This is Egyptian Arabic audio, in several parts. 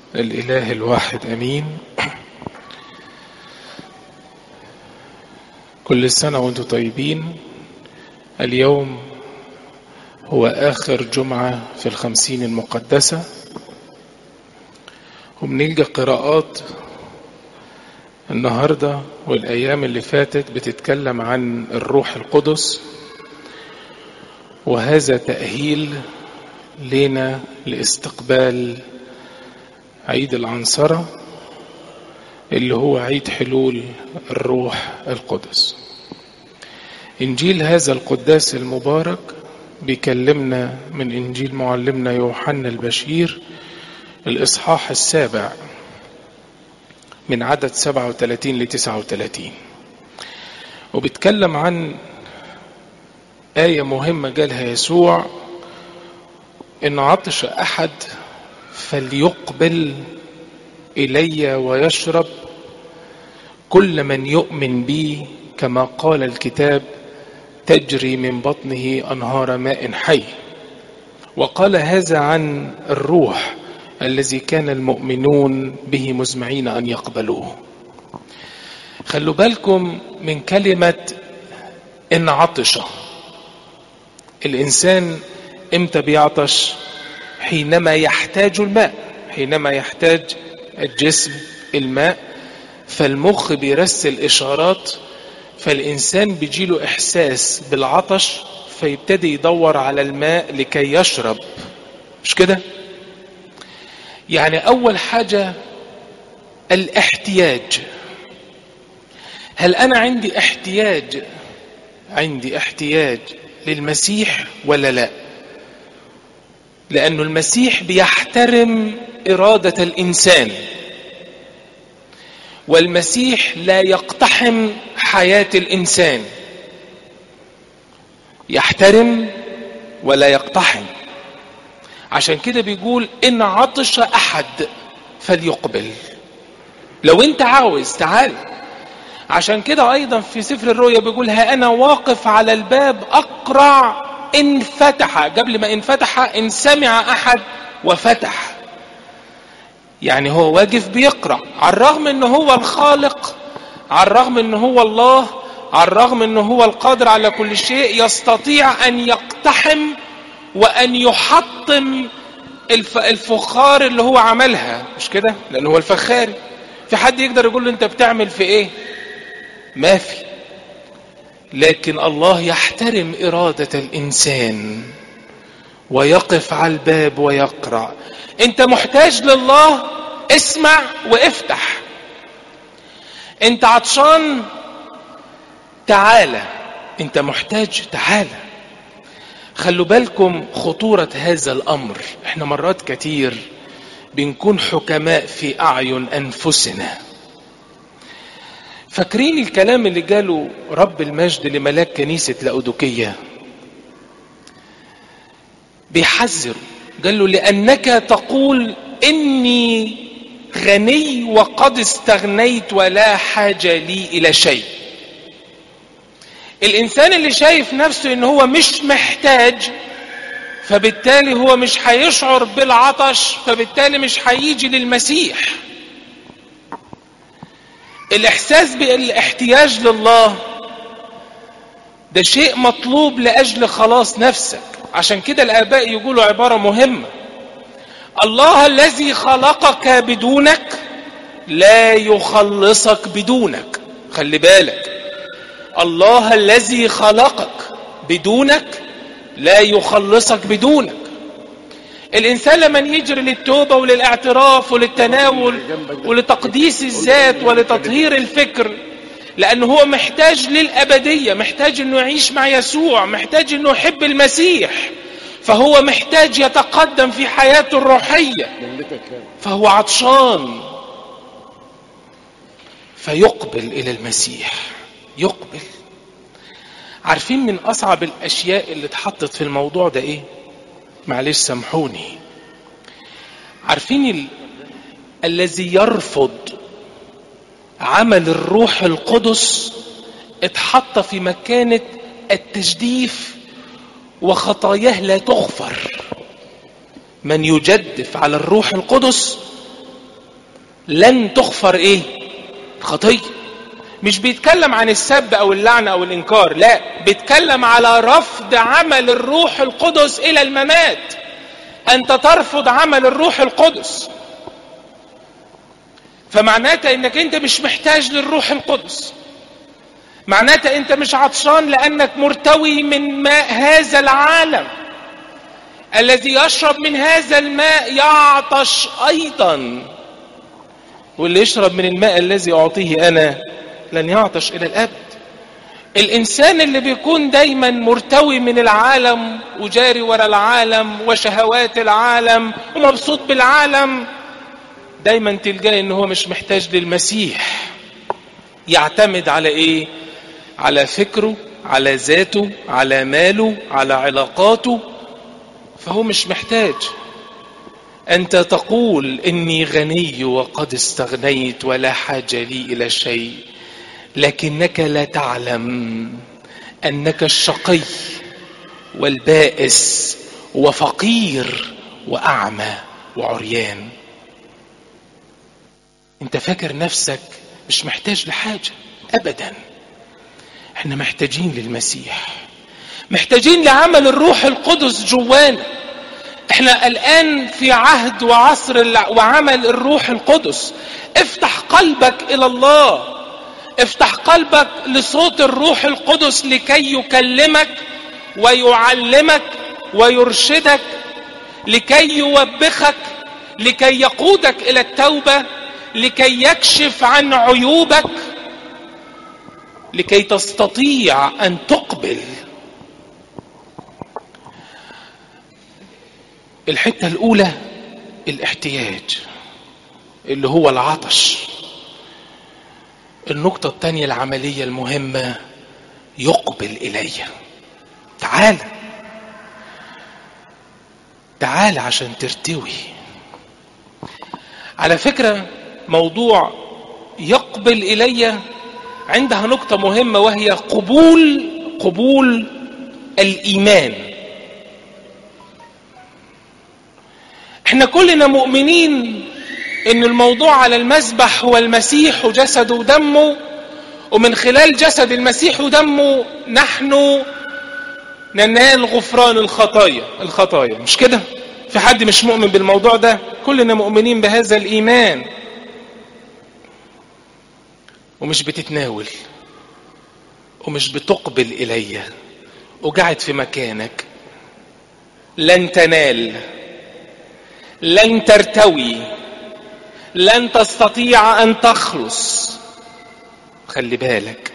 الإله الواحد أمين كل سنة وانتم طيبين اليوم هو آخر جمعة في الخمسين المقدسة وبنلقى قراءات النهاردة والأيام اللي فاتت بتتكلم عن الروح القدس وهذا تأهيل لنا لاستقبال عيد العنصرة اللي هو عيد حلول الروح القدس إنجيل هذا القداس المبارك بيكلمنا من إنجيل معلمنا يوحنا البشير الإصحاح السابع من عدد 37 ل 39 وبيتكلم عن آية مهمة قالها يسوع إن عطش أحد فليقبل إلي ويشرب كل من يؤمن بي كما قال الكتاب تجري من بطنه أنهار ماء حي وقال هذا عن الروح الذي كان المؤمنون به مزمعين أن يقبلوه خلوا بالكم من كلمة إن عطش الإنسان إمتى بيعطش حينما يحتاج الماء حينما يحتاج الجسم الماء فالمخ بيرسل إشارات فالإنسان بيجيله إحساس بالعطش فيبتدي يدور على الماء لكي يشرب مش كده يعني أول حاجة الاحتياج هل أنا عندي احتياج عندي احتياج للمسيح ولا لا لأن المسيح بيحترم إرادة الإنسان والمسيح لا يقتحم حياة الإنسان يحترم ولا يقتحم عشان كده بيقول إن عطش أحد فليقبل لو أنت عاوز تعال عشان كده أيضا في سفر الرؤيا بيقول ها أنا واقف على الباب أقرع إن فتح قبل ما إن فتح إن سمع أحد وفتح يعني هو واقف بيقرأ على الرغم إن هو الخالق على الرغم إن هو الله على الرغم إن هو القادر على كل شيء يستطيع أن يقتحم وأن يحطم الفخار اللي هو عملها مش كده لأن هو الفخاري في حد يقدر يقول له أنت بتعمل في إيه ما في لكن الله يحترم إرادة الإنسان ويقف على الباب ويقرأ أنت محتاج لله اسمع وافتح أنت عطشان تعالى أنت محتاج تعالى خلوا بالكم خطورة هذا الأمر احنا مرات كتير بنكون حكماء في أعين أنفسنا فاكرين الكلام اللي قاله رب المجد لملاك كنيسة لأودوكية بيحذر قال له لأنك تقول إني غني وقد استغنيت ولا حاجة لي إلى شيء الإنسان اللي شايف نفسه إن هو مش محتاج فبالتالي هو مش هيشعر بالعطش فبالتالي مش هيجي للمسيح الإحساس بالاحتياج لله ده شيء مطلوب لأجل خلاص نفسك عشان كده الآباء يقولوا عبارة مهمة الله الذي خلقك بدونك لا يخلصك بدونك خلي بالك الله الذي خلقك بدونك لا يخلصك بدونك الإنسان لما يجري للتوبة وللاعتراف وللتناول ولتقديس الذات ولتطهير الفكر لأنه هو محتاج للأبدية محتاج أنه يعيش مع يسوع محتاج أنه يحب المسيح فهو محتاج يتقدم في حياته الروحية فهو عطشان فيقبل إلى المسيح يقبل عارفين من أصعب الأشياء اللي اتحطت في الموضوع ده إيه معلش سامحوني عارفين ال... الذي يرفض عمل الروح القدس اتحط في مكانة التجديف وخطاياه لا تغفر من يجدف على الروح القدس لن تغفر ايه خطيه مش بيتكلم عن السب او اللعنه او الانكار لا بيتكلم على رفض عمل الروح القدس الى الممات انت ترفض عمل الروح القدس فمعناتها انك انت مش محتاج للروح القدس معناتها انت مش عطشان لانك مرتوي من ماء هذا العالم الذي يشرب من هذا الماء يعطش ايضا واللي يشرب من الماء الذي اعطيه انا لن يعطش الى الابد الانسان اللي بيكون دايما مرتوي من العالم وجاري ورا العالم وشهوات العالم ومبسوط بالعالم دايما تلقاه ان هو مش محتاج للمسيح يعتمد على ايه على فكره على ذاته على ماله على علاقاته فهو مش محتاج انت تقول اني غني وقد استغنيت ولا حاجه لي الى شيء لكنك لا تعلم انك الشقي والبائس وفقير واعمى وعريان انت فاكر نفسك مش محتاج لحاجه ابدا احنا محتاجين للمسيح محتاجين لعمل الروح القدس جوانا احنا الان في عهد وعصر وعمل الروح القدس افتح قلبك الى الله افتح قلبك لصوت الروح القدس لكي يكلمك ويعلمك ويرشدك لكي يوبخك لكي يقودك الى التوبه لكي يكشف عن عيوبك لكي تستطيع ان تقبل الحته الاولى الاحتياج اللي هو العطش النقطه الثانيه العمليه المهمه يقبل الي تعال تعال عشان ترتوي على فكره موضوع يقبل الي عندها نقطة مهمة وهي قبول قبول الإيمان احنا كلنا مؤمنين ان الموضوع على المذبح هو المسيح وجسده ودمه ومن خلال جسد المسيح ودمه نحن ننال غفران الخطايا الخطايا مش كده في حد مش مؤمن بالموضوع ده كلنا مؤمنين بهذا الايمان ومش بتتناول ومش بتقبل الي وقاعد في مكانك لن تنال لن ترتوي لن تستطيع ان تخلص خلي بالك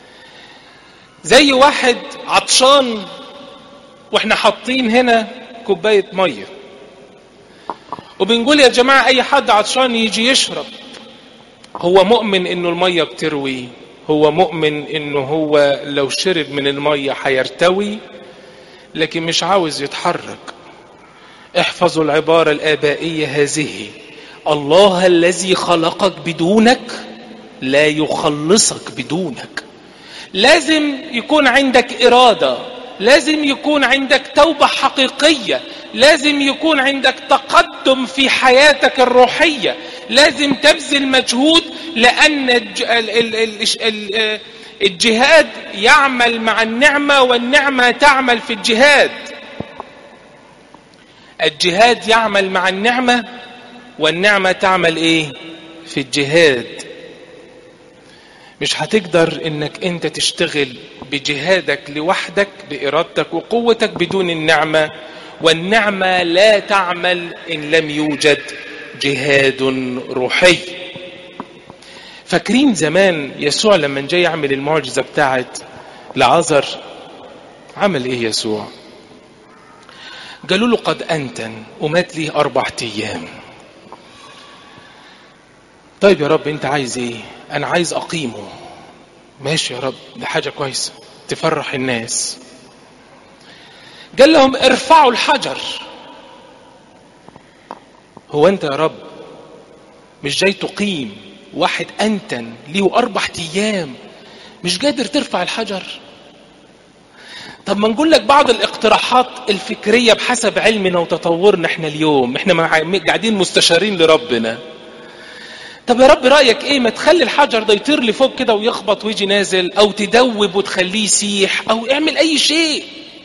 زي واحد عطشان واحنا حاطين هنا كوبايه ميه وبنقول يا جماعه اي حد عطشان يجي يشرب هو مؤمن انه الميه بتروي هو مؤمن انه هو لو شرب من الميه هيرتوي لكن مش عاوز يتحرك احفظوا العباره الابائيه هذه الله الذي خلقك بدونك لا يخلصك بدونك لازم يكون عندك اراده لازم يكون عندك توبه حقيقيه لازم يكون عندك تقدم في حياتك الروحيه لازم تبذل مجهود لان الجهاد يعمل مع النعمه والنعمه تعمل في الجهاد الجهاد يعمل مع النعمه والنعمه تعمل ايه في الجهاد مش هتقدر انك انت تشتغل بجهادك لوحدك بارادتك وقوتك بدون النعمه والنعمه لا تعمل ان لم يوجد جهاد روحي فاكرين زمان يسوع لما جاي يعمل المعجزه بتاعت لعازر عمل ايه يسوع قالوا له قد انتن ومات ليه اربع ايام طيب يا رب انت عايز ايه انا عايز اقيمه ماشي يا رب دي حاجة كويسة تفرح الناس قال لهم ارفعوا الحجر هو انت يا رب مش جاي تقيم واحد انتن ليه اربع ايام مش قادر ترفع الحجر طب ما نقول لك بعض الاقتراحات الفكرية بحسب علمنا وتطورنا احنا اليوم احنا قاعدين مستشارين لربنا طب يا رب رايك ايه ما تخلي الحجر ده يطير لفوق كده ويخبط ويجي نازل او تدوب وتخليه يسيح او اعمل اي شيء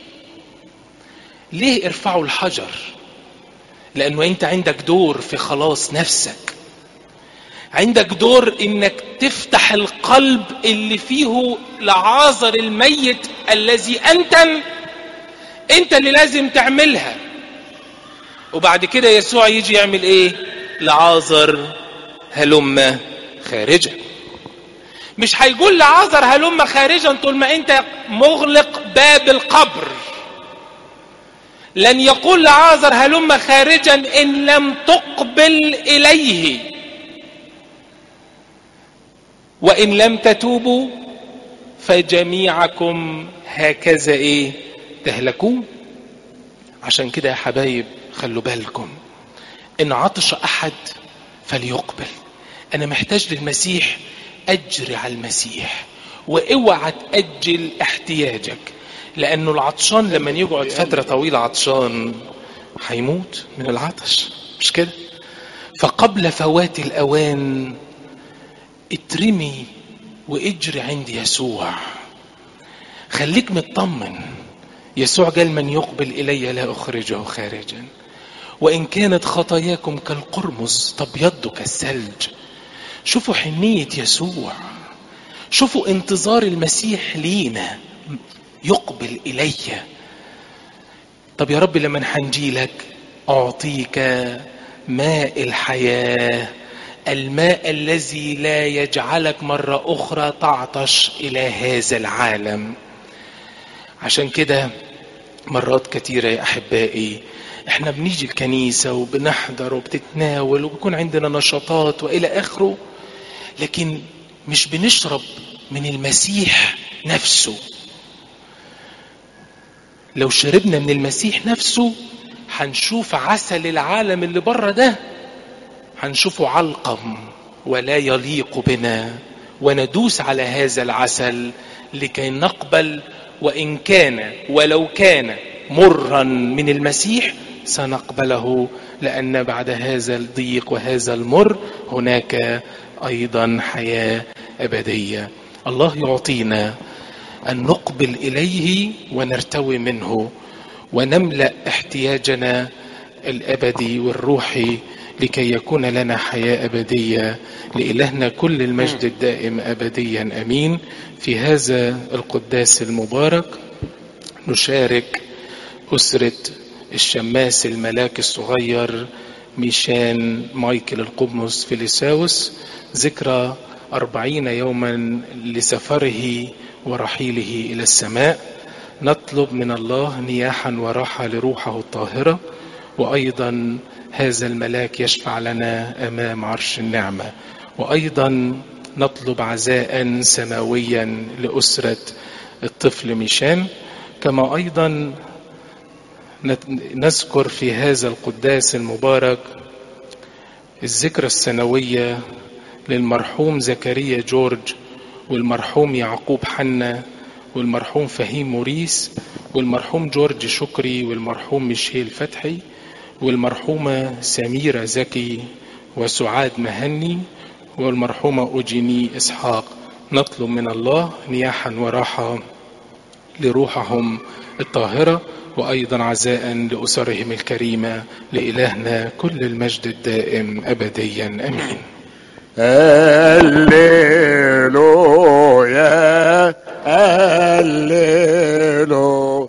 ليه ارفعوا الحجر لانه انت عندك دور في خلاص نفسك عندك دور انك تفتح القلب اللي فيه لعازر الميت الذي انتم انت اللي لازم تعملها وبعد كده يسوع يجي يعمل ايه لعازر هلم خارجا مش هيقول لعازر هلم خارجا طول ما انت مغلق باب القبر لن يقول لعازر هلم خارجا ان لم تقبل اليه وان لم تتوبوا فجميعكم هكذا ايه تهلكون عشان كده يا حبايب خلوا بالكم ان عطش احد فليقبل انا محتاج للمسيح اجري على المسيح واوعى تاجل احتياجك لانه العطشان لما يقعد فتره طويله عطشان هيموت من العطش مش كده فقبل فوات الاوان اترمي واجري عند يسوع خليك مطمن يسوع قال من يقبل الي لا اخرجه خارجا وان كانت خطاياكم كالقرمز تبيض كالثلج شوفوا حنيه يسوع شوفوا انتظار المسيح لينا يقبل الي طب يا رب لما هنجي لك اعطيك ماء الحياه الماء الذي لا يجعلك مره اخرى تعطش الى هذا العالم عشان كده مرات كتيره يا احبائي احنا بنيجي الكنيسه وبنحضر وبتتناول وبيكون عندنا نشاطات والى اخره لكن مش بنشرب من المسيح نفسه لو شربنا من المسيح نفسه هنشوف عسل العالم اللي بره ده هنشوفه علقم ولا يليق بنا وندوس على هذا العسل لكي نقبل وان كان ولو كان مرا من المسيح سنقبله لان بعد هذا الضيق وهذا المر هناك ايضا حياه ابديه الله يعطينا ان نقبل اليه ونرتوي منه ونملا احتياجنا الابدي والروحي لكي يكون لنا حياه ابديه لالهنا كل المجد الدائم ابديا امين في هذا القداس المبارك نشارك اسره الشماس الملاك الصغير ميشان مايكل القبمس فيليساوس ذكرى أربعين يوما لسفره ورحيله إلى السماء نطلب من الله نياحا وراحة لروحه الطاهرة وأيضا هذا الملاك يشفع لنا أمام عرش النعمة وأيضا نطلب عزاء سماويا لأسرة الطفل ميشان كما أيضا نذكر في هذا القداس المبارك الذكرى السنوية للمرحوم زكريا جورج والمرحوم يعقوب حنا والمرحوم فهيم موريس والمرحوم جورج شكري والمرحوم ميشيل فتحي والمرحومة سميرة زكي وسعاد مهني والمرحومة أوجيني إسحاق نطلب من الله نياحا وراحة لروحهم الطاهرة وأيضا عزاء لأسرهم الكريمة لإلهنا كل المجد الدائم أبديا أمين هللويا هللويا